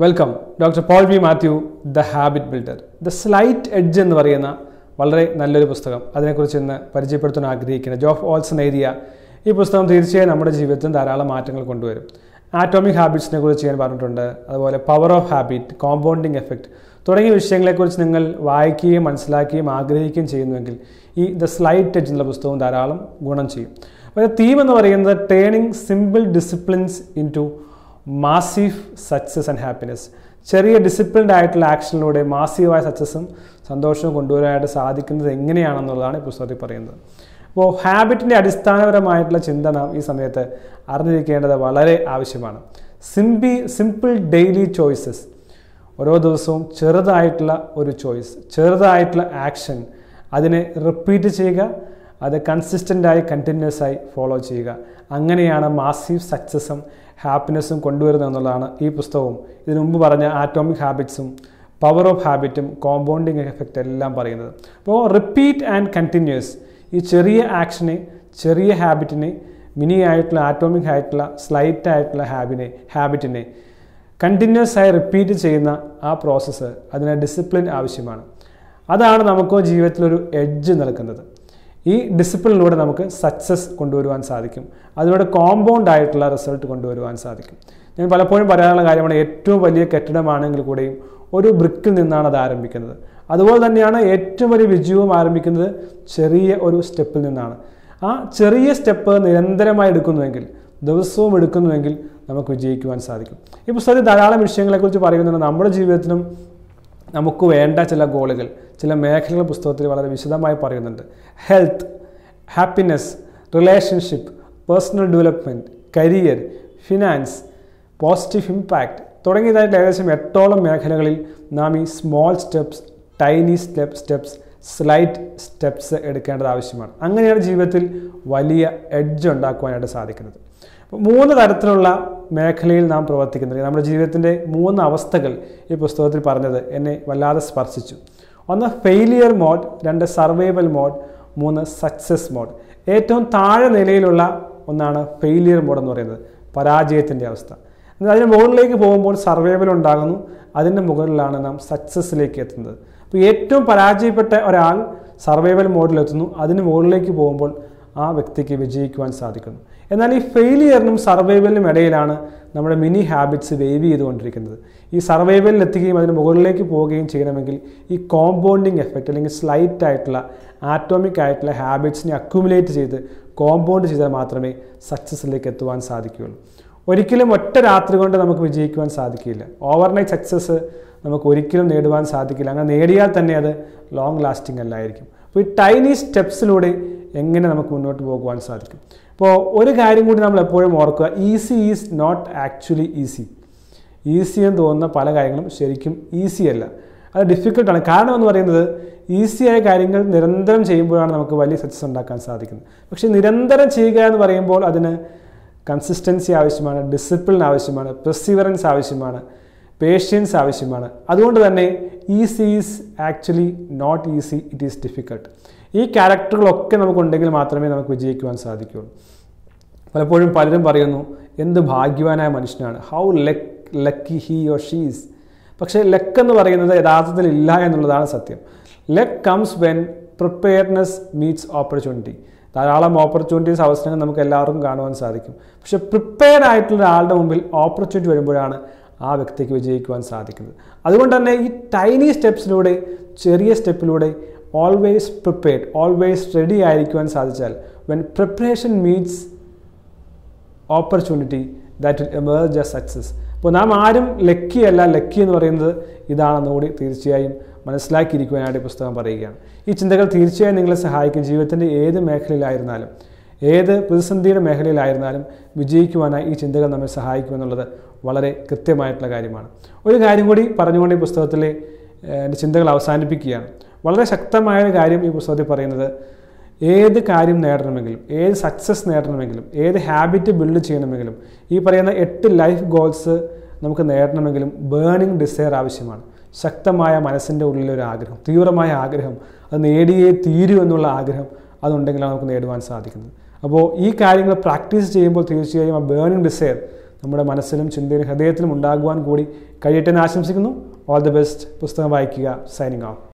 welcome doctor Paul V Mathew the habit builder the slight edge എന്ന് പറയുന്ന വളരെ നല്ലൊരു പുസ്തകം അതിനെക്കുറിച്ച് ഇന്ന് പരിചയപ്പെടുത്താൻ ആഗ്രഹിക്കുന്ന ജോഫ് ഓൾസൺ എഴുതിയ ഈ പുസ്തകം തീർച്ചയായും നമ്മുടെ ജീവിതത്തിൽ ധാരാളം മാറ്റങ്ങൾ കൊണ്ടുവരും ആറ്റോമിക് ഹാബിറ്റ്സിനെ കുറിച്ച് ഞാൻ പറഞ്ഞിട്ടുണ്ട് അതുപോലെ power of habit compounding effect തുടങ്ങിയ വിഷയങ്ങളെക്കുറിച്ച് നിങ്ങൾ വായിക്കുകയും മനസ്സിലാക്കുകയും ആഗ്രഹിക്കുകയും ചെയ്യുന്നുവെങ്കിൽ ഈ ദ സ്ലൈറ്റ് എഡ്ജ് എന്നുള്ള പുസ്തകം ധാരാളം ഗുണം ചെയ്യും അപ്പോൾ തീം എന്ന് പറയുന്നത് turning simple disciplines into massive success and happiness ചെറിയ ഡിസിപ്ലിൻഡ് ആയിട്ടുള്ള ആക്ഷനിലൂടെ മാസീവായ സക്സസും സന്തോഷവും കൊണ്ടുവരാനായിട്ട് സാധിക്കുന്നത് എങ്ങനെയാണെന്നുള്ളതാണ് ഈ പുസ്തകത്തിൽ പറയുന്നത് അപ്പോൾ ഹാബിറ്റിൻ്റെ അടിസ്ഥാനപരമായിട്ടുള്ള ചിന്ത നാം ഈ സമയത്ത് അറിഞ്ഞിരിക്കേണ്ടത് വളരെ ആവശ്യമാണ് സിംപി സിമ്പിൾ ഡെയിലി ചോയ്സസ് ഓരോ ദിവസവും ചെറുതായിട്ടുള്ള ഒരു ചോയ്സ് ചെറുതായിട്ടുള്ള ആക്ഷൻ അതിനെ റിപ്പീറ്റ് ചെയ്യുക അത് കൺസിസ്റ്റൻ്റായി കണ്ടിന്യൂസ് ആയി ഫോളോ ചെയ്യുക അങ്ങനെയാണ് മാസീവ് സക്സസും ഹാപ്പിനെസ്സും കൊണ്ടുവരുന്നത് എന്നുള്ളതാണ് ഈ പുസ്തകവും ഇതിനു മുമ്പ് പറഞ്ഞ ആറ്റോമിക് ഹാബിറ്റ്സും പവർ ഓഫ് ഹാബിറ്റും കോമ്പൗണ്ടിങ് എഫക്റ്റ് എല്ലാം പറയുന്നത് അപ്പോൾ റിപ്പീറ്റ് ആൻഡ് കണ്ടിന്യൂസ് ഈ ചെറിയ ആക്ഷനെ ചെറിയ ഹാബിറ്റിനെ മിനി ആയിട്ടുള്ള ആറ്റോമിക് ആയിട്ടുള്ള സ്ലൈറ്റ് ആയിട്ടുള്ള ഹാബിനെ ഹാബിറ്റിനെ കണ്ടിന്യൂസ് ആയി റിപ്പീറ്റ് ചെയ്യുന്ന ആ പ്രോസസ്സ് അതിന് ഡിസിപ്ലിൻ ആവശ്യമാണ് അതാണ് നമുക്ക് ജീവിതത്തിലൊരു എഡ്ജ് നൽകുന്നത് ഈ ഡിസിപ്ലിനിലൂടെ നമുക്ക് സക്സസ് കൊണ്ടുവരുവാൻ സാധിക്കും അതിലൂടെ കോമ്പൗണ്ട് ആയിട്ടുള്ള റിസൾട്ട് കൊണ്ടുവരുവാൻ സാധിക്കും ഞാൻ പലപ്പോഴും പറയാനുള്ള കാര്യമാണ് ഏറ്റവും വലിയ കെട്ടിടമാണെങ്കിൽ കൂടെയും ഒരു ബ്രിക്കിൽ നിന്നാണ് അത് ആരംഭിക്കുന്നത് അതുപോലെ തന്നെയാണ് ഏറ്റവും വലിയ വിജയവും ആരംഭിക്കുന്നത് ചെറിയ ഒരു സ്റ്റെപ്പിൽ നിന്നാണ് ആ ചെറിയ സ്റ്റെപ്പ് നിരന്തരമായി എടുക്കുന്നുവെങ്കിൽ ദിവസവും എടുക്കുന്നുവെങ്കിൽ നമുക്ക് വിജയിക്കുവാൻ സാധിക്കും ഈ പുസ്തകത്തിൽ ധാരാളം വിഷയങ്ങളെക്കുറിച്ച് പറയുന്നുണ്ട് നമ്മുടെ ജീവിതത്തിലും നമുക്ക് വേണ്ട ചില ഗോളുകൾ ചില മേഖലകൾ പുസ്തകത്തിൽ വളരെ വിശദമായി പറയുന്നുണ്ട് health happiness relationship personal development career finance positive impact തുടങ്ങിയതായിട്ട് ഏകദേശം എട്ടോളം മേഖലകളിൽ നാം ഈ small steps tiny step steps slight steps എടുക്കേണ്ടത് ആവശ്യമാണ് അങ്ങനെയാണ് ജീവിതത്തിൽ വലിയ എഡ്ജ് ഉണ്ടാക്കുവാനായിട്ട് സാധിക്കുന്നത് മൂന്ന് തരത്തിലുള്ള മേഖലയിൽ നാം പ്രവർത്തിക്കുന്നത് നമ്മുടെ ജീവിതത്തിൻ്റെ മൂന്ന് അവസ്ഥകൾ ഈ പുസ്തകത്തിൽ പറഞ്ഞത് എന്നെ വല്ലാതെ സ്പർശിച്ചു ഒന്ന് ഫെയിലിയർ മോഡ് രണ്ട് സർവൈവൽ മോഡ് മൂന്ന് സക്സസ് മോഡ് ഏറ്റവും താഴെ നിലയിലുള്ള ഒന്നാണ് ഫെയിലിയർ മോഡ് എന്ന് പറയുന്നത് പരാജയത്തിൻ്റെ അവസ്ഥ എന്നാൽ അതിന് മുകളിലേക്ക് പോകുമ്പോൾ സർവൈവൽ ഉണ്ടാകുന്നു അതിൻ്റെ മുകളിലാണ് നാം സക്സസ്സിലേക്ക് എത്തുന്നത് അപ്പോൾ ഏറ്റവും പരാജയപ്പെട്ട ഒരാൾ സർവൈവൽ മോഡിലെത്തുന്നു അതിന് മുകളിലേക്ക് പോകുമ്പോൾ ആ വ്യക്തിക്ക് വിജയിക്കുവാൻ സാധിക്കുന്നു എന്നാൽ ഈ ഫെയിലിയറിനും സർവൈവലിനും ഇടയിലാണ് നമ്മുടെ മിനി ഹാബിറ്റ്സ് വേവ് ചെയ്തുകൊണ്ടിരിക്കുന്നത് ഈ സർവൈവലിൽ എത്തുകയും അതിന് മുകളിലേക്ക് പോവുകയും ചെയ്യണമെങ്കിൽ ഈ കോമ്പൗണ്ടിങ് എഫക്റ്റ് അല്ലെങ്കിൽ സ്ലൈറ്റ് ആയിട്ടുള്ള ആറ്റോമിക് ആയിട്ടുള്ള ഹാബിറ്റ്സിനെ അക്യുമുലേറ്റ് ചെയ്ത് കോമ്പൗണ്ട് ചെയ്താൽ മാത്രമേ സക്സസ്സിലേക്ക് എത്തുവാൻ സാധിക്കുകയുള്ളൂ ഒരിക്കലും ഒറ്റ രാത്രി കൊണ്ട് നമുക്ക് വിജയിക്കുവാൻ സാധിക്കില്ല ഓവർനൈറ്റ് സക്സസ് നമുക്ക് ഒരിക്കലും നേടുവാൻ സാധിക്കില്ല അങ്ങനെ നേടിയാൽ തന്നെ അത് ലോങ് ലാസ്റ്റിംഗ് അല്ലായിരിക്കും അപ്പോൾ ഈ ടൈനി സ്റ്റെപ്സിലൂടെ എങ്ങനെ നമുക്ക് മുന്നോട്ട് പോകുവാൻ സാധിക്കും അപ്പോൾ ഒരു കാര്യം കൂടി നമ്മൾ എപ്പോഴും ഓർക്കുക easy is not actually easy easy എന്ന് തോന്നുന്ന പല കാര്യങ്ങളും ശരിക്കും ഈസി അല്ല അത് ഡിഫിക്കൽട്ടാണ് കാരണം എന്ന് പറയുന്നത് ഈസിയായ കാര്യങ്ങൾ നിരന്തരം ചെയ്യുമ്പോഴാണ് നമുക്ക് വലിയ സക്സസ് ഉണ്ടാക്കാൻ സാധിക്കുന്നത് പക്ഷേ നിരന്തരം ചെയ്യുക എന്ന് പറയുമ്പോൾ അതിന് കൺസിസ്റ്റൻസി ആവശ്യമാണ് ഡിസിപ്ലിൻ ആവശ്യമാണ് പെർസിവറൻസ് ആവശ്യമാണ് പേഷ്യൻസ് ആവശ്യമാണ് അതുകൊണ്ട് തന്നെ easy is actually not easy it is difficult ഈ ക്യാരക്ടറുകളൊക്കെ നമുക്കുണ്ടെങ്കിൽ മാത്രമേ നമുക്ക് വിജയിക്കുവാൻ സാധിക്കുകയുള്ളൂ പലപ്പോഴും പലരും പറയുന്നു എന്ത് ഭാഗ്യവാനായ മനുഷ്യനാണ് how luck lucky he or she's പക്ഷേ ലക്ക് എന്ന് പറയുന്നത് യഥാർത്ഥത്തിൽ ഇല്ല എന്നുള്ളതാണ് സത്യം luck comes when preparedness meets opportunity ധാരാളം ഓപ്പർച്യൂണിറ്റീസ് അവസരങ്ങൾ നമുക്ക് എല്ലാവർക്കും കാണുവാൻ സാധിക്കും പക്ഷെ പ്രിപ്പയർഡ് ആയിട്ടുള്ള ഒരാളുടെ മുമ്പിൽ ഓപ്പർച്യൂണിറ്റി വരുമ്പോഴാണ് ആ വ്യക്തിക്ക് വിജയിക്കുവാൻ സാധിക്കുന്നത് അതുകൊണ്ട് തന്നെ ഈ ടൈനി സ്റ്റെപ്സിലൂടെ ചെറിയ സ്റ്റെപ്പിലൂടെ ഓൾവേസ് പ്രിപ്പയർഡ് ഓൾവേസ് റെഡി ആയിരിക്കുവാൻ സാധിച്ചാൽ when preparation meets opportunity that will emerge a success അപ്പോൾ നാം ആരും ലക്കി അല്ല ലക്കി എന്ന് പറയുന്നത് ഇതാണെന്നുകൂടി തീർച്ചയായും മനസ്സിലാക്കിയിരിക്കുവാനായിട്ട് ഈ പുസ്തകം പറയുകയാണ് ഈ ചിന്തകൾ തീർച്ചയായും നിങ്ങളെ സഹായിക്കും ജീവിതത്തിൻ്റെ ഏത് മേഖലയിലായിരുന്നാലും ഏത് പ്രതിസന്ധിയുടെ മേഖലയിലായിരുന്നാലും വിജയിക്കുവാനായി ഈ ചിന്തകൾ നമ്മെ സഹായിക്കുമെന്നുള്ളത് വളരെ കൃത്യമായിട്ടുള്ള കാര്യമാണ് ഒരു കാര്യം കൂടി പറഞ്ഞുകൊണ്ട് ഈ പുസ്തകത്തിലെ എൻ്റെ ചിന്തകൾ അവസാനിപ്പിക്കുകയാണ് വളരെ ശക്തമായ ഒരു കാര്യം ഈ പുസ്തകത്തിൽ പറയുന്നത് ഏത് കാര്യം നേടണമെങ്കിലും ഏത് സക്സസ് നേടണമെങ്കിലും ഏത് ഹാബിറ്റ് ബിൽഡ് ചെയ്യണമെങ്കിലും ഈ പറയുന്ന എട്ട് ലൈഫ് ഗോൾസ് നമുക്ക് നേടണമെങ്കിലും ബേണിംഗ് ഡിസയർ ആവശ്യമാണ് ശക്തമായ മനസ്സിൻ്റെ ഉള്ളിലൊരു ആഗ്രഹം തീവ്രമായ ആഗ്രഹം അത് നേടിയേ തീരൂ എന്നുള്ള ആഗ്രഹം അതുണ്ടെങ്കിലാണ് നമുക്ക് നേടുവാൻ സാധിക്കുന്നത് അപ്പോൾ ഈ കാര്യങ്ങൾ പ്രാക്ടീസ് ചെയ്യുമ്പോൾ തീർച്ചയായും ആ ബേണിംഗ് ഡിസയർ നമ്മുടെ മനസ്സിലും ചിന്തയിലും ഹൃദയത്തിലും ഉണ്ടാകുവാൻ കൂടി കഴിയട്ടെ എന്ന് ആശംസിക്കുന്നു ഓൾ ദി ബെസ്റ്റ് പുസ്തകം വായിക്കുക സൈനിങ് ഓഫ്